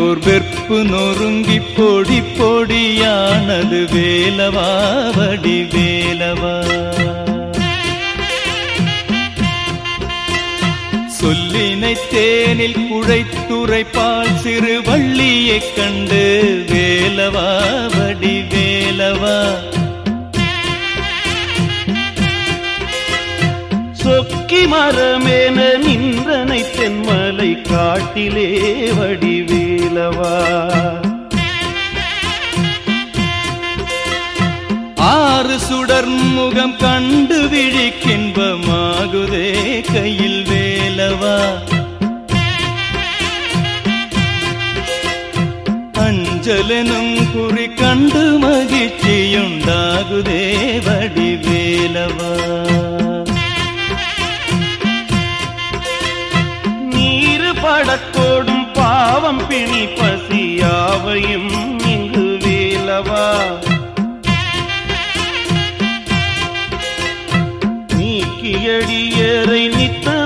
எனக்கோர் வெற்பு நொறுங்கி பொடி பொடியானது வேலவா வடி வேலவா சொல்லினை தேனில் குழைத்துரைப்பால் சிறு வள்ளியைக் கண்டு வேலவா வடி வேலவா சொக்கி மரமேன நின்றனை தென்மலை காட்டிலே வடிவேலவா ஆறு சுடர் முகம் கண்டு விழிக்கின்பமாகுதே கையில் வேலவா அஞ்சலெனும் குறி கண்டு மகிழ்ச்சியுண்டாகுதே வடி வேலவா நீரு படத்தோடும் பாவம் பிணி பசியாவையும் இங்கு வேலவா நீக்கியடியரை நித்த